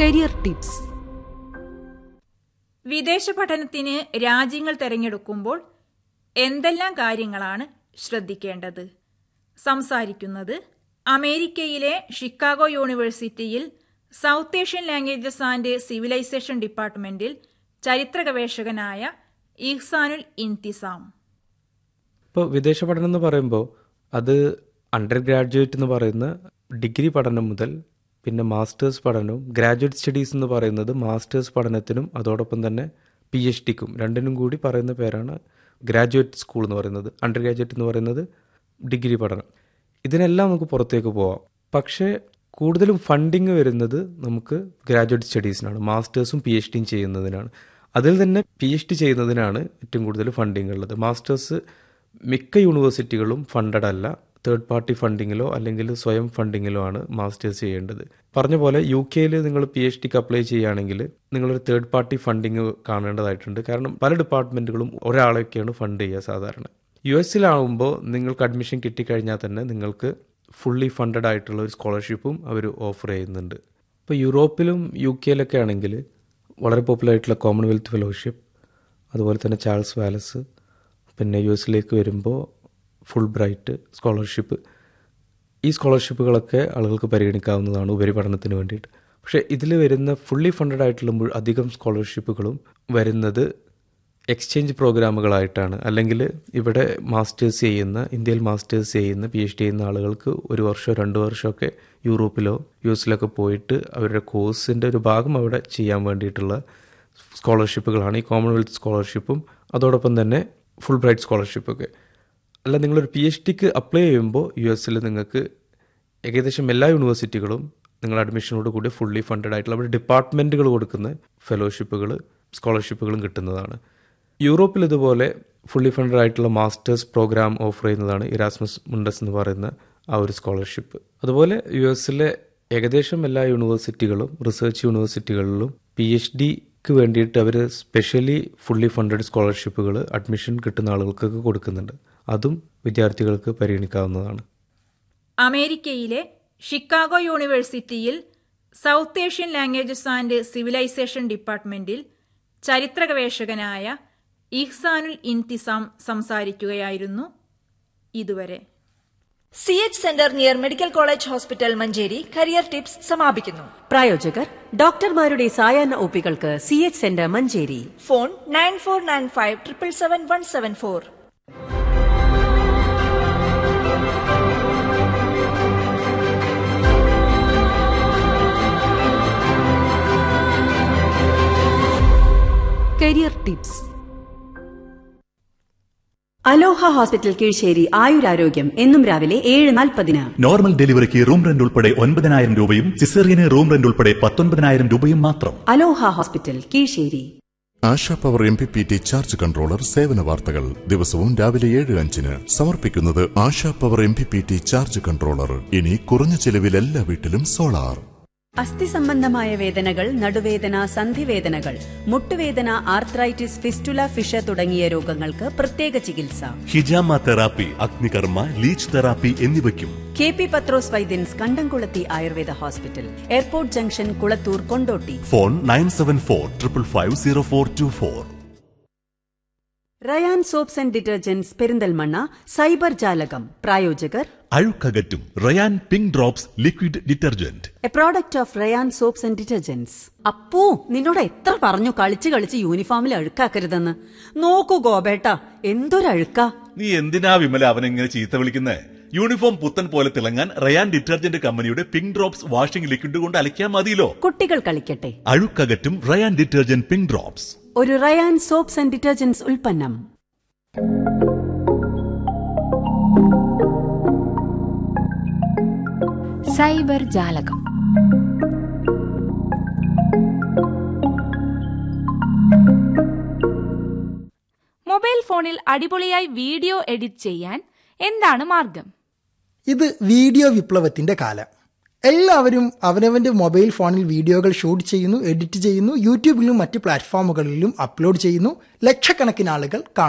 career tips വിദേശ പഠനത്തിന് രാജ്യങ്ങൾ തിരഞ്ഞെടുക്കുമ്പോൾ എന്തെല്ലാം കാര്യങ്ങളാണ് ശ്രദ്ധിക്കേണ്ടത് സംസാരിക്കുന്നത് അമേരിക്കയിലെ ഷിക്കാഗോ യൂണിവേഴ്സിറ്റിയിൽ South Asian languages and civilisation ഡിപ്പാർട്ട്മെന്റിൽ ചരിത്ര ഗവേഷകനായ ഇഹ്സാനുൽ ഇൻതിസാം ഇപ്പോൾ വിദേശ പഠനം എന്ന് പറയുമ്പോൾ അത് അണ്ടർ ഗ്രാജുവേറ്റ് എന്ന് പറയുന്ന ഡിഗ്രി പഠനം മുതൽ പിന്നെ മാസ്റ്റേഴ്സ് പഠനവും ഗ്രാജുവേറ്റ് സ്റ്റഡീസ് എന്ന് പറയുന്നത് മാസ്റ്റേഴ്സ് പഠനത്തിനും അതോടൊപ്പം തന്നെ പി എച്ച് ഡിക്കും രണ്ടിനും കൂടി പറയുന്ന പേരാണ് ഗ്രാജുവേറ്റ് സ്കൂൾ എന്ന് പറയുന്നത് അണ്ടർ ഗ്രാജുവേറ്റ് എന്ന് പറയുന്നത് ഡിഗ്രി പഠനം ഇതിനെല്ലാം നമുക്ക് പുറത്തേക്ക് പോവാം പക്ഷേ കൂടുതലും ഫണ്ടിങ് വരുന്നത് നമുക്ക് ഗ്രാജുവേറ്റ് സ്റ്റഡീസിനാണ് മാസ്റ്റേഴ്സും പി എച്ച് ഡിയും ചെയ്യുന്നതിനാണ് അതിൽ തന്നെ പി എച്ച് ഡി ചെയ്യുന്നതിനാണ് ഏറ്റവും കൂടുതൽ ഫണ്ടിങ് ഉള്ളത് മാസ്റ്റേഴ്സ് മിക്ക യൂണിവേഴ്സിറ്റികളും ഫണ്ടഡ് അല്ല തേർഡ് പാർട്ടി ഫണ്ടിങ്ങിലോ അല്ലെങ്കിൽ സ്വയം ഫണ്ടിങ്ങിലോ ആണ് മാസ്റ്റേഴ്സ് ചെയ്യേണ്ടത് പറഞ്ഞ പോലെ യു കെയിൽ നിങ്ങൾ പി എച്ച് ഡിക്ക് അപ്ലൈ ചെയ്യുകയാണെങ്കിൽ നിങ്ങളൊരു തേർഡ് പാർട്ടി ഫണ്ടിങ് കാണേണ്ടതായിട്ടുണ്ട് കാരണം പല ഡിപ്പാർട്ട്മെന്റുകളും ഒരാളെയൊക്കെയാണ് ഫണ്ട് ചെയ്യുക സാധാരണ യു എസിലാവുമ്പോൾ നിങ്ങൾക്ക് അഡ്മിഷൻ കിട്ടിക്കഴിഞ്ഞാൽ തന്നെ നിങ്ങൾക്ക് ഫുള്ളി ഫണ്ടഡ് ആയിട്ടുള്ള ഒരു സ്കോളർഷിപ്പും അവർ ഓഫർ ചെയ്യുന്നുണ്ട് ഇപ്പോൾ യൂറോപ്പിലും യു കെയിലൊക്കെ ആണെങ്കിൽ വളരെ പോപ്പുലർ ആയിട്ടുള്ള കോമൺവെൽത്ത് ഫെലോഷിപ്പ് അതുപോലെ തന്നെ ചാൾസ് വാലസ് പിന്നെ യു എസിലേക്ക് വരുമ്പോൾ ഫുൾ ബ്രൈറ്റ് സ്കോളർഷിപ്പ് ഈ സ്കോളർഷിപ്പുകളൊക്കെ ആളുകൾക്ക് പരിഗണിക്കാവുന്നതാണ് ഉപരിപഠനത്തിന് വേണ്ടിയിട്ട് പക്ഷേ ഇതിൽ വരുന്ന ഫുള്ളി ഫണ്ടഡ് ആയിട്ടുള്ള മുഴു- അധികം സ്കോളർഷിപ്പുകളും വരുന്നത് എക്സ്ചേഞ്ച് പ്രോഗ്രാമുകളായിട്ടാണ് അല്ലെങ്കിൽ ഇവിടെ മാസ്റ്റേഴ്സ് ചെയ്യുന്ന ഇന്ത്യയിൽ മാസ്റ്റേഴ്സ് ചെയ്യുന്ന പി എച്ച് ഡി ചെയ്യുന്ന ആളുകൾക്ക് ഒരു വർഷമോ രണ്ട് വർഷമൊക്കെ യൂറോപ്പിലോ യു എസിലൊക്കെ പോയിട്ട് അവരുടെ കോഴ്സിൻ്റെ ഒരു ഭാഗം അവിടെ ചെയ്യാൻ വേണ്ടിയിട്ടുള്ള സ്കോളർഷിപ്പുകളാണ് ഈ കോമൺവെൽത്ത് സ്കോളർഷിപ്പും അതോടൊപ്പം തന്നെ ഫുൾ ബ്രൈറ്റ് സ്കോളർഷിപ്പൊക്കെ അല്ല നിങ്ങളൊരു പി എച്ച് ഡിക്ക് അപ്ലൈ ചെയ്യുമ്പോൾ യു എസിൽ നിങ്ങൾക്ക് ഏകദേശം എല്ലാ യൂണിവേഴ്സിറ്റികളും നിങ്ങൾ അഡ്മിഷനോട് കൂടി ഫുള്ളി ഫണ്ടഡ് ആയിട്ടുള്ള അവിടെ ഡിപ്പാർട്ട്മെൻറ്റുകൾ കൊടുക്കുന്ന ഫെലോഷിപ്പുകൾ സ്കോളർഷിപ്പുകളും കിട്ടുന്നതാണ് യൂറോപ്പിൽ ഇതുപോലെ ഫുള്ളി ഫണ്ടഡ് ആയിട്ടുള്ള മാസ്റ്റേഴ്സ് പ്രോഗ്രാം ഓഫർ ചെയ്യുന്നതാണ് ഇറാസ്മസ് മുണ്ടസ് എന്ന് പറയുന്ന ആ ഒരു സ്കോളർഷിപ്പ് അതുപോലെ യു എസിലെ ഏകദേശം എല്ലാ യൂണിവേഴ്സിറ്റികളും റിസർച്ച് യൂണിവേഴ്സിറ്റികളിലും പി എച്ച് ഡിക്ക് വേണ്ടിയിട്ട് അവർ സ്പെഷ്യലി ഫുള്ളി ഫണ്ടഡ് സ്കോളർഷിപ്പുകൾ അഡ്മിഷൻ കിട്ടുന്ന ആളുകൾക്കൊക്കെ കൊടുക്കുന്നുണ്ട് അതും വിദ്യാർത്ഥികൾക്ക് പരിഗണിക്കാവുന്നതാണ് അമേരിക്കയിലെ ഷിക്കാഗോ യൂണിവേഴ്സിറ്റിയിൽ South Asian languages and civilisation ഡിപ്പാർട്ട്മെന്റിൽ ചരിത്ര ഗവേഷകനായ ഇഹ്സാനുൽ ഇൻതിസാം സംസാരിക്കുകയായിരുന്നു ഇതുവരെ C H centre near medical college hospital Manjeri career tips സമാപിക്കുന്നു പ്രായോജകർ ഡോക്ടർമാരുടെ സായാഹ്ന ഒപ്പികൾക്ക് C H centre Manjeri phone nine four nine five triple seven one seven four career tips അലോഹ ഹോസ്പിറ്റൽ കീഴ്ശ്ശേരി ആയുരാരോഗ്യം എന്നും രാവിലെ ഏഴ് നാൽപ്പതിന് നോർമൽ ഡെലിവറിക്ക് റൂം റെന്റ് ഉൾപ്പെടെ ഒൻപതിനായിരം രൂപയും സിസേറിയന് റൂം റെന്റ് ഉൾപ്പെടെ പത്തൊൻപതിനായിരം രൂപയും മാത്രം Aloha hospital Kizhisseri Asha power M P P T charge controller സേവന വാർത്തകൾ ദിവസവും രാവിലെ ഏഴ് അഞ്ചിന് സമർപ്പിക്കുന്നത് Asha power M P P T charge controller ഇനി കുറഞ്ഞ ചെലവിൽ എല്ലാ വീട്ടിലും സോളാർ അസ്ഥി സംബന്ധമായ വേദനകൾ നടുവേദന സന്ധിവേദനകൾ മുട്ടുവേദന ആർത്രൈറ്റിസ് ഫിസ്റ്റുല ഫിഷ തുടങ്ങിയ രോഗങ്ങൾക്ക് പ്രത്യേക ചികിത്സ ഹിജാമ തെറാപ്പി അഗ്നികർമ്മ ലീച്ച് തെറാപ്പി എന്നിവയ്ക്കും K P Pathros Vaidyans Kandamkulathi Ayurveda hospital airport junction Kulathur Kondotty phone nine seven four triple five zero four two four Rayan soaps and detergents Perinthalmanna cyber Jalakam പ്രായോജകർ അഴുക്കകറ്റും Rayan pink drops liquid detergent a product of Rayan soaps and detergents Appu നിന്നോട് എത്ര പറഞ്ഞു കളിച്ച് കളിച്ച് യൂണിഫോമിൽ അഴുക്കാക്കരുതെന്ന് നോക്കൂ ഗോപേട്ട എന്തൊരഴുക്കാ നീ എന്തിനാ വിമല അവനെങ്ങനെ ചീത്ത വിളിക്കുന്നേ യൂണിഫോം പുത്തൻ പോലെ തിളങ്ങാൻ റയാൻ ഡിറ്റർജന്റ് കമ്പനിയുടെ പിങ്ക് ഡ്രോപ്സ് വാഷിംഗ് ലിക്വിഡ് കൊണ്ട് അലക്കിയാൽ മതിയല്ലോ കുട്ടികൾ കളിക്കട്ടെ അഴുക്കകറ്റും റയാൻ ഡിറ്റർജന്റ് പിങ്ക് ഡ്രോപ്സ് ഒരു റയാൻ സോപ്സ് ആൻഡ് ഡിറ്റർജന്റ്സ് ഉൽപ്പന്നം സൈബർ ജാലകം മൊബൈൽ ഫോണിൽ അടിപൊളിയായി വീഡിയോ എഡിറ്റ് ചെയ്യാൻ എന്താണ് മാർഗം ഇത് വീഡിയോ വിപ്ലവത്തിന്റെ കാലം എല്ലാവരും അവനവന്റെ മൊബൈൽ ഫോണിൽ വീഡിയോകൾ ഷൂട്ട് ചെയ്യുന്നു എഡിറ്റ് ചെയ്യുന്നു യൂട്യൂബിലും മറ്റ് പ്ലാറ്റ്ഫോമുകളിലും അപ്ലോഡ് ചെയ്യുന്നു ലക്ഷക്കണക്കിന് ആളുകൾ കാണുന്നു